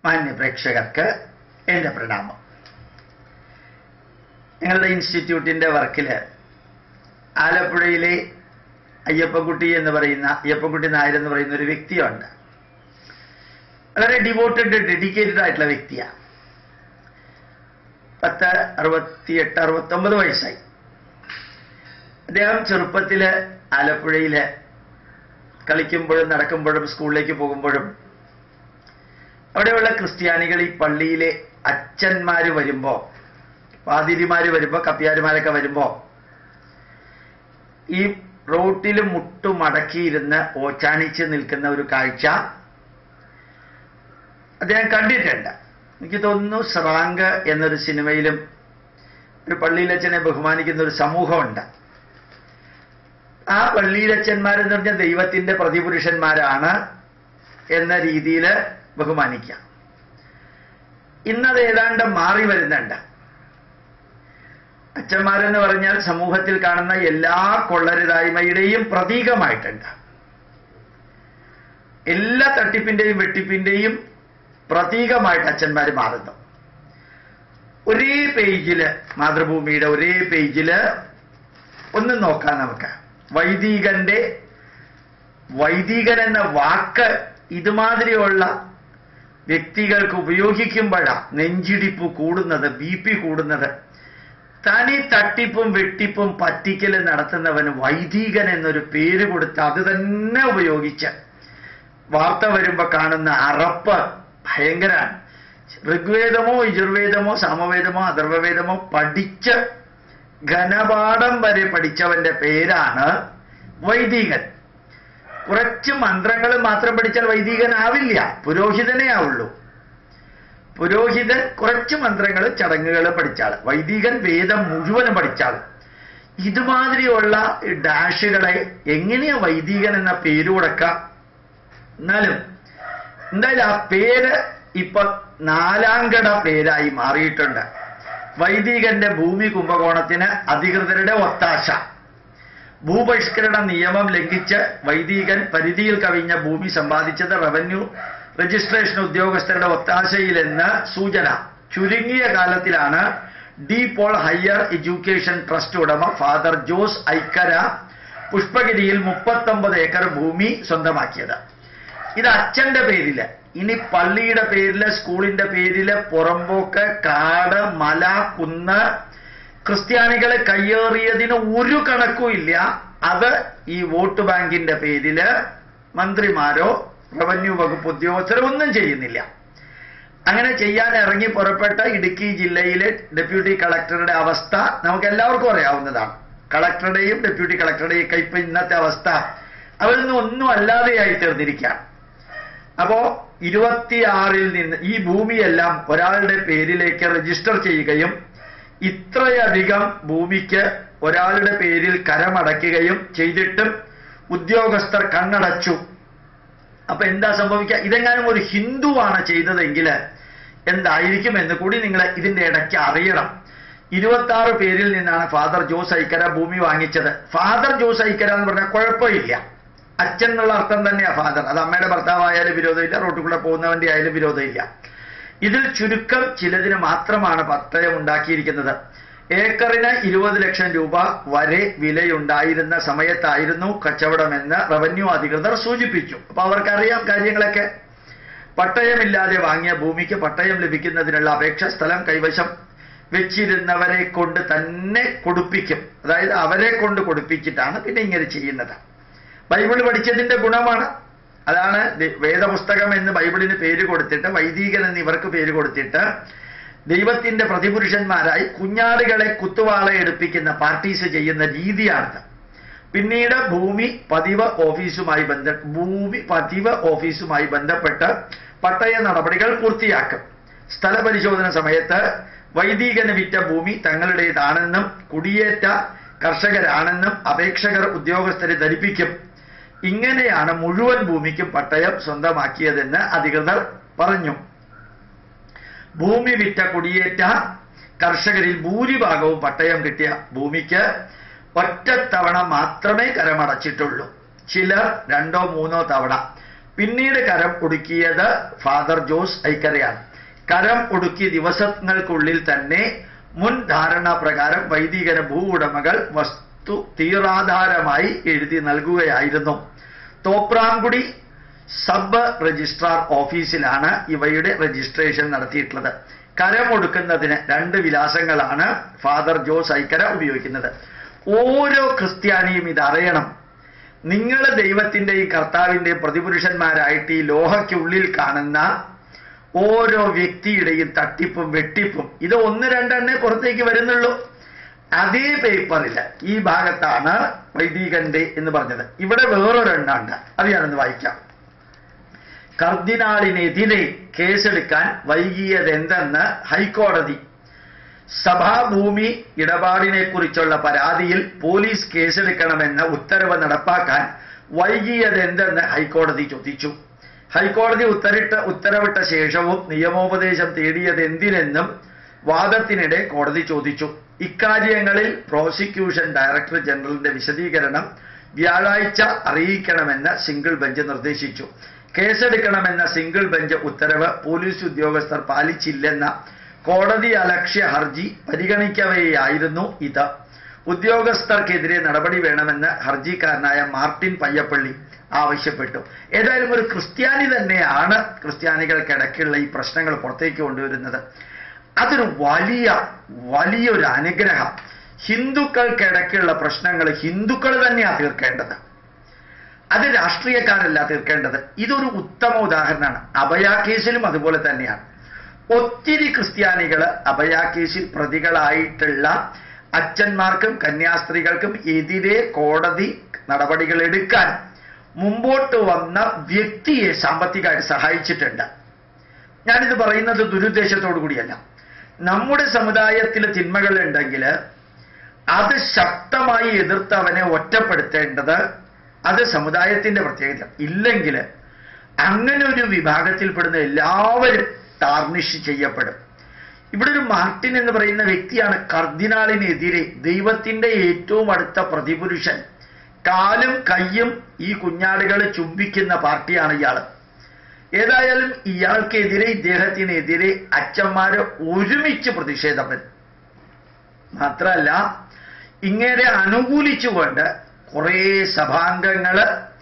മാന്യ പ്രേക്ഷകർക്ക് എൻ്റെ പ്രണാമം ഞങ്ങളുടെ ഇൻസ്റ്റിറ്റ്യൂട്ടിൻ്റെ വർക്കിൽ ആലപ്പുഴയിലെ അയ്യപ്പൻകുട്ടി എന്ന് പറയുന്ന അയ്യപ്പൻകുട്ടി നായർ എന്ന് പറയുന്ന ഒരു വ്യക്തിയുണ്ട് വളരെ ഡിവോട്ടഡ് ഡെഡിക്കേറ്റഡ് ആയിട്ടുള്ള വ്യക്തിയാണ് പത്ത് അറുപത്തിയെട്ട് അറുപത്തൊമ്പത് വയസ്സായി അദ്ദേഹം ചെറുപ്പത്തിൽ ആലപ്പുഴയിൽ കളിക്കുമ്പോഴും നടക്കുമ്പോഴും സ്കൂളിലേക്ക് പോകുമ്പോഴും അവിടെയുള്ള ക്രിസ്ത്യാനികൾ ഈ പള്ളിയിലെ അച്ഛന്മാര് വരുമ്പോ പാതിരിമാര് വരുമ്പോ കപ്പ്യാരുമാരൊക്കെ വരുമ്പോ ഈ റോട്ടിൽ മുട്ടുമടക്കിയിരുന്ന് ഓച്ചാനിച്ച് നിൽക്കുന്ന ഒരു കാഴ്ച അദ്ദേഹം കണ്ടിട്ടുണ്ട് എനിക്ക് തോന്നുന്നു സ്രാങ്ക് എന്നൊരു സിനിമയിലും ഒരു പള്ളിയിലച്ഛനെ ബഹുമാനിക്കുന്ന ഒരു സമൂഹമുണ്ട് ആ പള്ളിയിലച്ഛന്മാരെന്ന് പറഞ്ഞാൽ ദൈവത്തിന്റെ പ്രതിപുരുഷന്മാരാണ് എന്ന രീതിയിൽ ബഹുമാനിക്കാം ഇന്നത് ഏതാണ്ട് മാറി വരുന്നുണ്ട് അച്ഛന്മാരെന്ന് പറഞ്ഞാൽ സമൂഹത്തിൽ കാണുന്ന എല്ലാ കൊള്ളരുതായ്മയുടെയും പ്രതീകമായിട്ടുണ്ട് എല്ലാ തട്ടിപ്പിന്റെയും വെട്ടിപ്പിന്റെയും പ്രതീകമായിട്ട് അച്ഛന്മാർ മാറുന്നു ഒരേ പേജില് മാതൃഭൂമിയുടെ ഒരേ പേജില് ഒന്ന് നോക്കാം നമുക്ക് വൈദികന്റെ വൈദികൻ എന്ന വാക്ക് ഇതുമാതിരിയുള്ള വ്യക്തികൾക്ക് ഉപയോഗിക്കുമ്പോഴാണ് നെഞ്ചിടിപ്പ് കൂടുന്നത് ബി പി കൂടുന്നത് തനി തട്ടിപ്പും വെട്ടിപ്പും പറ്റിക്കലും നടത്തുന്നവന് വൈദികൻ എന്നൊരു പേര് കൊടുത്ത് അത് തന്നെ ഉപയോഗിച്ച് വാർത്ത വരുമ്പോ കാണുന്ന അറപ്പ് ഭയങ്കരാണ് ഋഗ്വേദമോ യജുർവേദമോ സാമവേദമോ അഥർവവേദമോ പഠിച്ച് ഘനപാഠം വരെ പഠിച്ചവന്റെ പേരാണ് വൈദികൻ കുറച്ച് മന്ത്രങ്ങൾ മാത്രം പഠിച്ചാൽ വൈദികനാവില്ല പുരോഹിതനേ ആവുള്ളൂ പുരോഹിതൻ കുറച്ച് മന്ത്രങ്ങൾ ചടങ്ങുകൾ പഠിച്ചാൽ വൈദികൻ വേദം മുഴുവനും പഠിച്ചാൽ ഇതുമാതിരിയുള്ള ഡാഷുകളെ എങ്ങനെയാ വൈദികൻ എന്ന പേര് കൊടുക്കാം എന്നാലും എന്തായാലും ആ പേര് ഇപ്പൊ നാലാംകട പേരായി മാറിയിട്ടുണ്ട് വൈദികന്റെ ഭൂമി കുംഭകോണത്തിന് അധികൃതരുടെ ഒത്താശ ഭൂപരിഷ്കരണ നിയമം ലംഘിച്ച് വൈദികൻ പരിധിയിൽ കവിഞ്ഞ ഭൂമി സമ്പാദിച്ചത് റവന്യൂ രജിസ്ട്രേഷൻ ഉദ്യോഗസ്ഥരുടെ ഒത്താശയിലെന്ന് സൂചന ചുരുങ്ങിയ കാലത്തിലാണ് De Paul higher education trust ഉടമ ഫാദർ ജോസ് ഐക്കര പുഷ്പഗിരിയിൽ മുപ്പത്തൊമ്പത് ഏക്കർ ഭൂമി സ്വന്തമാക്കിയത് ഇത് അച്ഛന്റെ പേരില് ഇനി പള്ളിയുടെ പേരില് സ്കൂളിന്റെ പേരില് പുറമ്പോക്ക് കാട് മല കുന്ന് ക്രിസ്ത്യാനികളെ കയ്യേറിയതിന് ഒരു കണക്കും ഇല്ല അത് ഈ വോട്ട് ബാങ്കിന്റെ പേരില് മന്ത്രിമാരോ റവന്യൂ വകുപ്പ് ഉദ്യോഗസ്ഥരോ ഒന്നും ചെയ്യുന്നില്ല അങ്ങനെ ചെയ്യാൻ ഇറങ്ങി പുറപ്പെട്ട ഇടുക്കി ജില്ലയിലെ ഡെപ്യൂട്ടി കളക്ടറുടെ അവസ്ഥ നമുക്ക് എല്ലാവർക്കും അറിയാവുന്നതാണ് കളക്ടറുടെയും ഡെപ്യൂട്ടി കളക്ടറുടെയും ഒക്കെ ഇപ്പൊ ഇന്നത്തെ അവസ്ഥ അവരൊന്നും ഒന്നും അല്ലാതെയായി തീർന്നിരിക്കുകയാണ് അപ്പോ ഇരുപത്തിയാറിൽ നിന്ന് ഈ ഭൂമിയെല്ലാം ഒരാളുടെ പേരിലേക്ക് രജിസ്റ്റർ ചെയ്യുകയും ഇത്രയധികം ഭൂമിക്ക് ഒരാളുടെ പേരിൽ കരമടയ്ക്കുകയും ചെയ്തിട്ടും ഉദ്യോഗസ്ഥർ കണ്ണടച്ചു അപ്പൊ എന്താ സംഭവിക്കുക ഇതെങ്ങാനും ഒരു ഹിന്ദുവാണ് ചെയ്തതെങ്കിൽ എന്തായിരിക്കും എന്ന് കൂടി നിങ്ങൾ ഇതിന്റെ ഇടയ്ക്ക് അറിയണം ഇരുപത്തി ആറ് പേരിൽ നിന്നാണ് ഫാദർ ജോസ് ഐക്കര ഭൂമി വാങ്ങിച്ചത് ഫാദർ ജോസ് ഐക്കര എന്ന് പറഞ്ഞാൽ കുഴപ്പമില്ല അച്ഛൻ എന്നുള്ള അർത്ഥം തന്നെയാ ഫാദർ അത് അമ്മയുടെ ഭർത്താവായാലും വിരോധമില്ല റോട്ടിൽ കൂടെ പോകുന്നവന്റെ ആയാലും വിരോധമില്ല ഇതിൽ ചുരുക്കം ചിലതിന് മാത്രമാണ് പട്ടയം ഉണ്ടാക്കിയിരിക്കുന്നത് ഏക്കറിന് ഇരുപത് ലക്ഷം രൂപ വരെ വിലയുണ്ടായിരുന്ന സമയത്തായിരുന്നു കച്ചവടമെന്ന് റവന്യൂ അധികൃതർ സൂചിപ്പിച്ചു അപ്പൊ അവർക്കറിയാം കാര്യങ്ങളൊക്കെ പട്ടയമില്ലാതെ വാങ്ങിയ ഭൂമിക്ക് പട്ടയം ലഭിക്കുന്നതിനുള്ള അപേക്ഷ സ്ഥലം കൈവശം വെച്ചിരുന്നവരെ കൊണ്ട് തന്നെ കൊടുപ്പിക്കും അതായത് അവരെ കൊണ്ട് കൊടുപ്പിച്ചിട്ടാണ് പിന്നെ ഇങ്ങനെ ചെയ്യുന്നത് ബൈബിൾ പഠിച്ചതിന്റെ ഗുണമാണ് അതാണ് വേദപുസ്തകം എന്ന് ബൈബിളിന് പേര് കൊടുത്തിട്ട് വൈദികൻ എന്ന് ഇവർക്ക് പേര് കൊടുത്തിട്ട് ദൈവത്തിന്റെ പ്രതിപുരുഷന്മാരായി കുഞ്ഞാടുകളെ കുത്തുവാള എടുപ്പിക്കുന്ന പാർട്ടീസ് ചെയ്യുന്ന രീതിയാണിത് പിന്നീട് ഭൂമി പതിവ് ഓഫീസുമായി ബന്ധ ഭൂമി പതിവ് ഓഫീസുമായി ബന്ധപ്പെട്ട് പട്ടയ നടപടികൾ പൂർത്തിയാക്കും സ്ഥലപരിശോധന സമയത്ത് വൈദികന് വിറ്റ ഭൂമി തങ്ങളുടേതാണെന്നും കുടിയേറ്റ കർഷകരാണെന്നും അപേക്ഷകർ ഉദ്യോഗസ്ഥരെ ധരിപ്പിക്കും ഇങ്ങനെയാണ് മുഴുവൻ ഭൂമിക്കും പട്ടയം സ്വന്തമാക്കിയതെന്ന് അധികൃതർ പറഞ്ഞു ഭൂമി വിറ്റ കുടിയേറ്റ കർഷകരിൽ ഭൂരിഭാഗവും പട്ടയം കിട്ടിയ ഭൂമിക്ക് ഒറ്റത്തവണ മാത്രമേ കരമടച്ചിട്ടുള്ളൂ ചിലർ രണ്ടോ മൂന്നോ തവണ പിന്നീട് കരം ഒടുക്കിയത് ഫാദർ ജോസ് ഐക്കരയാണ് കരം ഒടുക്കിയ ദിവസങ്ങൾക്കുള്ളിൽ തന്നെ മുൻ ധാരണ പ്രകാരം വൈദികര ഭൂ ഉടമകൾ വസ്തു തീറാധാരമായി എഴുതി നൽകുകയായിരുന്നു തോപ്രാംകുടി സബ് രജിസ്ട്രാർ ഓഫീസിലാണ് ഇവയുടെ രജിസ്ട്രേഷൻ നടത്തിയിട്ടുള്ളത് കരമൊടുക്കുന്നതിന് രണ്ട് വിലാസങ്ങളാണ് ഫാദർ ജോസ് ഐക്കര ഉപയോഗിക്കുന്നത് ഓരോ ക്രിസ്ത്യാനിയും ഇത് അറിയണം നിങ്ങൾ ദൈവത്തിന്റെയും കർത്താവിന്റെയും പ്രതിപുരുഷന്മാരായിട്ട് ഈ ലോഹയ്ക്കുള്ളിൽ കാണുന്ന ഓരോ വ്യക്തിയുടെയും തട്ടിപ്പും വെട്ടിപ്പും ഇത് ഒന്ന് രണ്ടെണ്ണേ പുറത്തേക്ക് വരുന്നുള്ളൂ അതേ പേപ്പറിൽ ഈ ഭാഗത്താണ് വൈദികന്റെ എന്ന് പറഞ്ഞത് ഇവിടെ വേറൊരെണ്ണുണ്ട് അത് ഞാനൊന്ന് വായിക്കാം കർദിനാളിനെതിരെ കേസെടുക്കാൻ വൈകിയതെന്തെന്ന് ഹൈക്കോടതി സഭാഭൂമി ഇടപാടിനെ കുറിച്ചുള്ള പരാതിയിൽ പോലീസ് കേസെടുക്കണമെന്ന ഉത്തരവ് നടപ്പാക്കാൻ വൈകിയതെന്തെന്ന് ഹൈക്കോടതി ചോദിച്ചു ഹൈക്കോടതി ഉത്തരിട്ട ഉത്തരവിട്ട ശേഷവും നിയമോപദേശം തേടിയത് എന്തിനെന്നും വാദത്തിനിടെ കോടതി ചോദിച്ചു ഇക്കാര്യങ്ങളിൽ പ്രോസിക്യൂഷൻ ഡയറക്ടർ ജനറലിന്റെ വിശദീകരണം വ്യാഴാഴ്ച അറിയിക്കണമെന്ന് സിംഗിൾ ബെഞ്ച് നിർദ്ദേശിച്ചു കേസെടുക്കണമെന്ന സിംഗിൾ ബെഞ്ച് ഉത്തരവ് പോലീസ് ഉദ്യോഗസ്ഥർ പാലിച്ചില്ലെന്ന കോടതി അലക്ഷ്യ ഹർജി പരിഗണിക്കവെയായിരുന്നു ഇത് ഉദ്യോഗസ്ഥർക്കെതിരെ നടപടി വേണമെന്ന് ഹർജിക്കാരനായ മാർട്ടിൻ പയ്യപ്പള്ളി ആവശ്യപ്പെട്ടു ഏതായാലും ഒരു ക്രിസ്ത്യാനി തന്നെയാണ് ക്രിസ്ത്യാനികൾക്കിടയ്ക്കുള്ള ഈ പ്രശ്നങ്ങൾ പുറത്തേക്ക് കൊണ്ടുവരുന്നത് അതൊരു വലിയ വലിയൊരു അനുഗ്രഹം ഹിന്ദുക്കൾക്കിടയ്ക്കുള്ള പ്രശ്നങ്ങൾ ഹിന്ദുക്കൾ തന്നെയാണ് തീർക്കേണ്ടത് അത് രാഷ്ട്രീയക്കാരല്ല തീർക്കേണ്ടത് ഇതൊരു ഉത്തമ ഉദാഹരണമാണ് അഭയ കേസിലും അതുപോലെ തന്നെയാണ് ഒത്തിരി ക്രിസ്ത്യാനികൾ അഭയ കേസിൽ പ്രതികളായിട്ടുള്ള അച്ഛന്മാർക്കും കന്യാസ്ത്രീകൾക്കും എതിരെ കോടതി നടപടികൾ എടുക്കാൻ മുമ്പോട്ട് വന്ന വ്യക്തിയെ സാമ്പത്തികമായിട്ട് സഹായിച്ചിട്ടുണ്ട് ഞാനിത് പറയുന്നത് ദുരുദ്ദേശത്തോടു കൂടിയല്ല നമ്മുടെ സമുദായത്തിൽ തിന്മകൾ ഉണ്ടെങ്കിൽ അത് ശക്തമായി എതിർത്ത് അവനെ ഒറ്റപ്പെടുത്തേണ്ടത് അത് സമുദായത്തിന്റെ പ്രത്യേകത ഇല്ലെങ്കിൽ അങ്ങനെ ഒരു വിഭാഗത്തിൽപ്പെടുന്ന എല്ലാവരും ടാർണിഷ് ചെയ്യപ്പെടും ഇവിടെ ഒരു മാർട്ടിൻ എന്ന് പറയുന്ന വ്യക്തിയാണ് കർദിനാളിനെതിരെ ദൈവത്തിന്റെ ഏറ്റവും അടുത്ത പ്രതിപുരുഷൻ കാലും കയ്യും ഈ കുഞ്ഞാടുകളെ ചുംബിക്കുന്ന പാർട്ടിയാണ് ഇയാൾ ഏതായാലും ഇയാൾക്കെതിരെ ഇദ്ദേഹത്തിനെതിരെ അച്ഛന്മാര് ഒരുമിച്ച് പ്രതിഷേധം വരും മാത്രമല്ല ഇങ്ങനെ അനുകൂലിച്ചുകൊണ്ട് കുറേ സഭാംഗങ്ങള്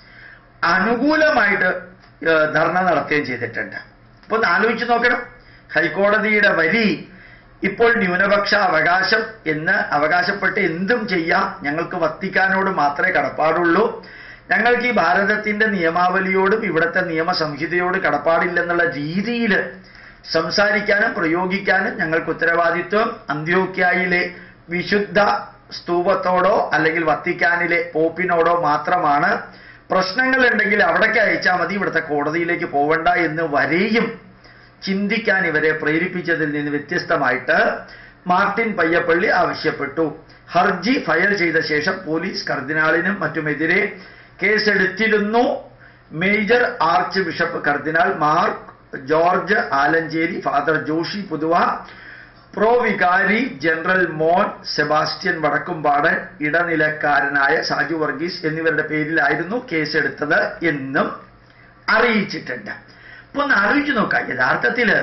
അനുകൂലമായിട്ട് ഏഹ്, ധർണ നടത്തുകയും ചെയ്തിട്ടുണ്ട് അപ്പൊ ഒന്ന് ആലോചിച്ച് നോക്കണം ഹൈക്കോടതിയുടെ വരി ഇപ്പോൾ ന്യൂനപക്ഷ അവകാശം എന്ന് അവകാശപ്പെട്ട് എന്തും ചെയ്യാം ഞങ്ങൾക്ക് വത്തിക്കാനോട് മാത്രമേ കടപ്പാടുള്ളൂ ഞങ്ങൾക്ക് ഈ ഭാരതത്തിന്റെ നിയമാവലിയോടും ഇവിടുത്തെ നിയമസംഹിതയോട് കടപ്പാടില്ലെന്നുള്ള രീതിയിൽ സംസാരിക്കാനും പ്രയോഗിക്കാനും ഞങ്ങൾക്ക് ഉത്തരവാദിത്വം അന്ത്യോക്യായിലെ വിശുദ്ധ സ്തൂപത്തോടോ അല്ലെങ്കിൽ വത്തിക്കാനിലെ പോപ്പിനോടോ മാത്രമാണ് പ്രശ്നങ്ങൾ ഉണ്ടെങ്കിൽ അവിടേക്ക് അയച്ചാൽ മതി ഇവിടുത്തെ കോടതിയിലേക്ക് പോവണ്ട എന്ന് വരെയും ചിന്തിക്കാൻ ഇവരെ പ്രേരിപ്പിച്ചതിൽ നിന്ന് വ്യത്യസ്തമായിട്ട് മാർട്ടിൻ പയ്യപ്പള്ളി ആവശ്യപ്പെട്ടു ഹർജി ഫയൽ ചെയ്ത ശേഷം പോലീസ് കർദിനാളിനും മറ്റുമെതിരെ കേസെടുത്തിരുന്നു മേജർ ആർച്ച് ബിഷപ്പ് കർദിനാൾ മാർക്ക് George Alencherry father Joshy Puthuva pro വികാരി ജനറൽ മോൻ സെബാസ്റ്റ്യൻ വടക്കുംപാടൻ ഇടനിലക്കാരനായ സാജു വർഗീസ് എന്നിവരുടെ പേരിലായിരുന്നു കേസെടുത്തത് എന്നും അറിയിച്ചിട്ടുണ്ട് അപ്പൊ ഒന്ന് ആലോചിച്ച് നോക്കാം യഥാർത്ഥത്തില്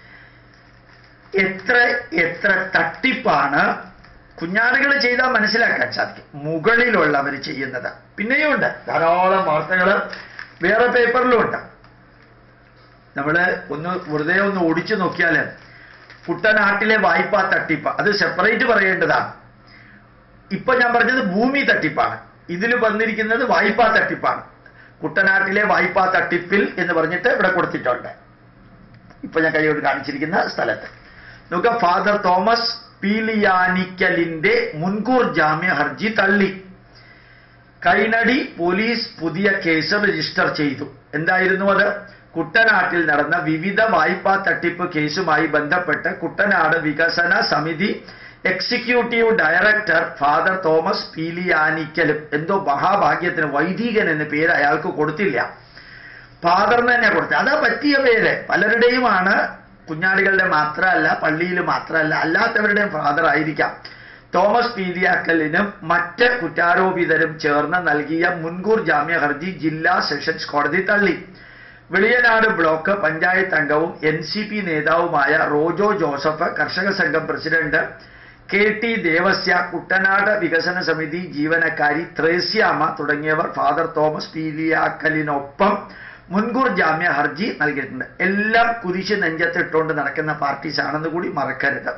എത്ര എത്ര തട്ടിപ്പാണ് കുഞ്ഞാടുകൾ ചെയ്താൽ മനസ്സിലാക്കാൻ സാധിക്കും മുകളിലുള്ളവർ ചെയ്യുന്നത് പിന്നെയും ഉണ്ട് ധാരാളം വാർത്തകൾ വേറെ പേപ്പറിലും ഉണ്ട് നമ്മൾ ഒന്ന് വെറുതെ ഒന്ന് ഓടിച്ചു നോക്കിയാൽ കുട്ടനാട്ടിലെ വായ്പാ തട്ടിപ്പ് അത് സെപ്പറേറ്റ് പറയേണ്ടതാണ് ഇപ്പൊ ഞാൻ പറഞ്ഞത് ഭൂമി തട്ടിപ്പാണ് ഇതിൽ വന്നിരിക്കുന്നത് വായ്പാ തട്ടിപ്പാണ് കുട്ടനാട്ടിലെ വായ്പാ തട്ടിപ്പിൽ എന്ന് പറഞ്ഞിട്ട് ഇവിടെ കൊടുത്തിട്ടുണ്ട് ഇപ്പൊ ഞാൻ കൈയോട് കാണിച്ചിരിക്കുന്ന സ്ഥലത്ത് നോക്കുക ഫാദർ തോമസ് പീലിയാനിക്കലിന്റെ മുൻകൂർ ജാമ്യ ഹർജി തള്ളി കൈനടി പോലീസ് പുതിയ കേസ് രജിസ്റ്റർ ചെയ്തു എന്തായിരുന്നു അത് കുട്ടനാട്ടിൽ നടന്ന വിവിധ വായ്പാ തട്ടിപ്പ് കേസുമായി ബന്ധപ്പെട്ട് കുട്ടനാട് വികസന സമിതി എക്സിക്യൂട്ടീവ് ഡയറക്ടർ ഫാദർ തോമസ് പീലിയാനിക്കലും എന്തോ മഹാഭാഗ്യത്തിന് വൈദികൻ എന്ന പേര് അയാൾക്ക് കൊടുത്തില്ല ഫാദറിന് തന്നെ കൊടുത്തത് അതാ പറ്റിയ പേര് പലരുടെയുമാണ് കുഞ്ഞാടികളുടെ മാത്രമല്ല പള്ളിയിൽ മാത്രമല്ല അല്ലാത്തവരുടെയും ഫാദർ ആയിരിക്കാം തോമസ് പീലിയാക്കലിനും മറ്റ് കുറ്റാരോപിതരും ചേർന്ന് നൽകിയ മുൻകൂർ ജാമ്യ ഹർജി ജില്ലാ സെഷൻസ് കോടതി തള്ളി വെളിയനാട് ബ്ലോക്ക് പഞ്ചായത്ത് അംഗവും എൻ സി പി നേതാവുമായ റോജോ ജോസഫ് കർഷക സംഘം president K T Devasya Kuttanad വികസന സമിതി ജീവനക്കാരി ത്രേസ്യാമ്മ തുടങ്ങിയവർ ഫാദർ തോമസ് പീലിയാക്കലിനൊപ്പം മുൻകൂർ ജാമ്യ ഹർജി നൽകിയിട്ടുണ്ട് എല്ലാം കുരിശ് നെഞ്ചത്തിട്ടുകൊണ്ട് നടക്കുന്ന പാർട്ടീസ് ആണെന്ന് കൂടി മറക്കരുത്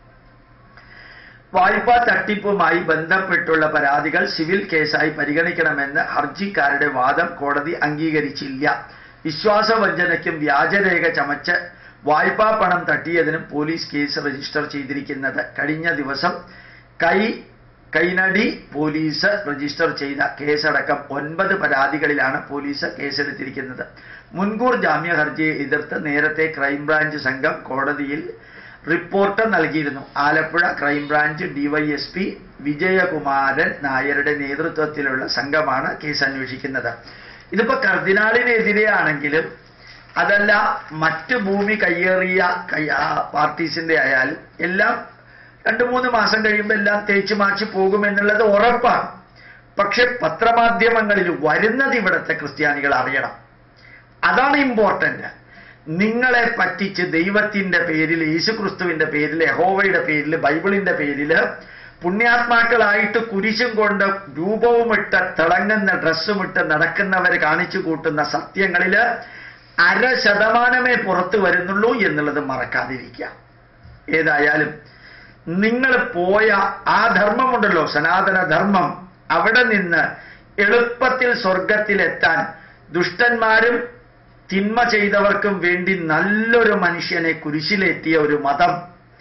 വായ്പാ തട്ടിപ്പുമായി ബന്ധപ്പെട്ടുള്ള പരാതികൾ സിവിൽ കേസായി പരിഗണിക്കണമെന്ന് ഹർജിക്കാരുടെ വാദം കോടതി അംഗീകരിച്ചില്ല വിശ്വാസവഞ്ചനയ്ക്കും വ്യാജരേഖ ചമച്ച് വായ്പാ പണം തട്ടിയതിനും പോലീസ് കേസ് രജിസ്റ്റർ ചെയ്തിരിക്കുന്നത് കഴിഞ്ഞ ദിവസം കൈ കൈനടി പോലീസ് രജിസ്റ്റർ ചെയ്ത കേസടക്കം ഒൻപത് പരാതികളിലാണ് പോലീസ് കേസെടുത്തിരിക്കുന്നത് മുൻകൂർ ജാമ്യ ഹർജിയെ എതിർത്ത് നേരത്തെ ക്രൈംബ്രാഞ്ച് സംഘം കോടതിയിൽ റിപ്പോർട്ട് നൽകിയിരുന്നു ആലപ്പുഴ ക്രൈംബ്രാഞ്ച് ഡിവൈഎസ്പി വിജയകുമാരൻ നായരുടെ നേതൃത്വത്തിലുള്ള സംഘമാണ് കേസ് അന്വേഷിക്കുന്നത് ഇതിപ്പോ കർദിനാളിനെതിരെയാണെങ്കിലും അതല്ല മറ്റ് ഭൂമി കയ്യേറിയ കൈ ആ പാർട്ടീസിന്റെ ആയാലും എല്ലാം രണ്ടു മൂന്ന് മാസം കഴിയുമ്പോൾ എല്ലാം തേച്ചു മാച്ച് പോകുമെന്നുള്ളത് ഉറപ്പാണ് പക്ഷെ പത്രമാധ്യമങ്ങളിൽ വരുന്നത് ഇവിടുത്തെ ക്രിസ്ത്യാനികൾ അറിയണം അതാണ് ഇമ്പോർട്ടന്റ് നിങ്ങളെ പറ്റിച്ച് ദൈവത്തിന്റെ പേരിൽ യേശുക്രിസ്തുവിന്റെ പേരിൽ യഹോവയുടെ പേരിൽ ബൈബിളിന്റെ പേരിൽ പുണ്യാത്മാക്കളായിട്ട് കുരിശും കൊണ്ട് രൂപവുമിട്ട് തിളങ്ങുന്ന ഡ്രസ്സുമിട്ട് നടക്കുന്നവർ കാണിച്ചു കൂട്ടുന്ന സത്യങ്ങളിൽ അര ശതമാനമേ പുറത്തു വരുന്നുള്ളൂ എന്നുള്ളത് മറക്കാതിരിക്കുക ഏതായാലും നിങ്ങൾ പോയ ആ ധർമ്മമുണ്ടല്ലോ സനാതന ധർമ്മം അവിടെ നിന്ന് എളുപ്പത്തിൽ സ്വർഗത്തിലെത്താൻ ദുഷ്ടന്മാരും തിന്മ ചെയ്തവർക്കും വേണ്ടി നല്ലൊരു മനുഷ്യനെ കുരിശിലെത്തിയ ഒരു മതം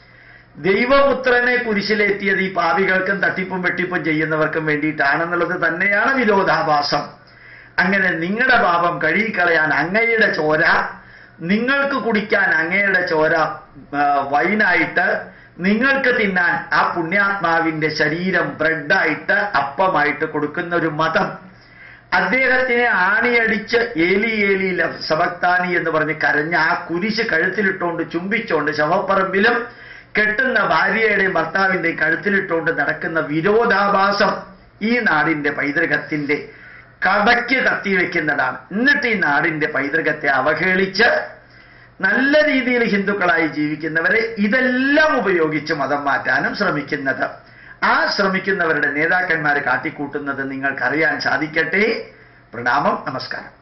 ദൈവപുത്രനെ കുരിശിലെത്തിയത് ഈ പാപികൾക്കും തട്ടിപ്പും വെട്ടിപ്പും ചെയ്യുന്നവർക്കും വേണ്ടിയിട്ടാണെന്നുള്ളത് തന്നെയാണ് വിരോധാഭാസം അങ്ങനെ നിങ്ങളുടെ പാപം കഴുകിക്കളയാൻ അങ്ങയുടെ ചോര നിങ്ങൾക്ക് കുടിക്കാൻ അങ്ങയുടെ ചോര ആ, വൈനായിട്ട് നിങ്ങൾക്ക് തിന്നാൻ ആ പുണ്യാത്മാവിന്റെ ശരീരം ബ്രെഡായിട്ട് അപ്പമായിട്ട് കൊടുക്കുന്ന ഒരു മതം അദ്ദേഹത്തിനെ ആണിയടിച്ച് ഏലി ഏലി സബക്താനി എന്ന് പറഞ്ഞ് കരഞ്ഞ ആ കുരിശ് കഴുത്തിലിട്ടുകൊണ്ട് ചുംബിച്ചുകൊണ്ട് ശവപ്പറമ്പിലും കെട്ടുന്ന ഭാര്യയുടെയും ഭർത്താവിന്റെയും കഴുത്തിലിട്ടുകൊണ്ട് നടക്കുന്ന വിരോധാഭാസം ഈ നാടിന്റെ പൈതൃകത്തിന്റെ കടയ്ക്ക് കത്തിവെക്കുന്നതാണ് എന്നിട്ട് ഈ നാടിന്റെ പൈതൃകത്തെ അവഹേളിച്ച് നല്ല രീതിയിൽ ഹിന്ദുക്കളായി ജീവിക്കുന്നവരെ ഇതെല്ലാം ഉപയോഗിച്ച് മതം മാറ്റാനും ശ്രമിക്കുന്നത് ആ ശ്രമിക്കുന്നവരുടെ നേതാക്കന്മാർ കാട്ടിക്കൂട്ടുന്നത് നിങ്ങൾക്കറിയാൻ സാധിക്കട്ടെ പ്രണാമം നമസ്കാരം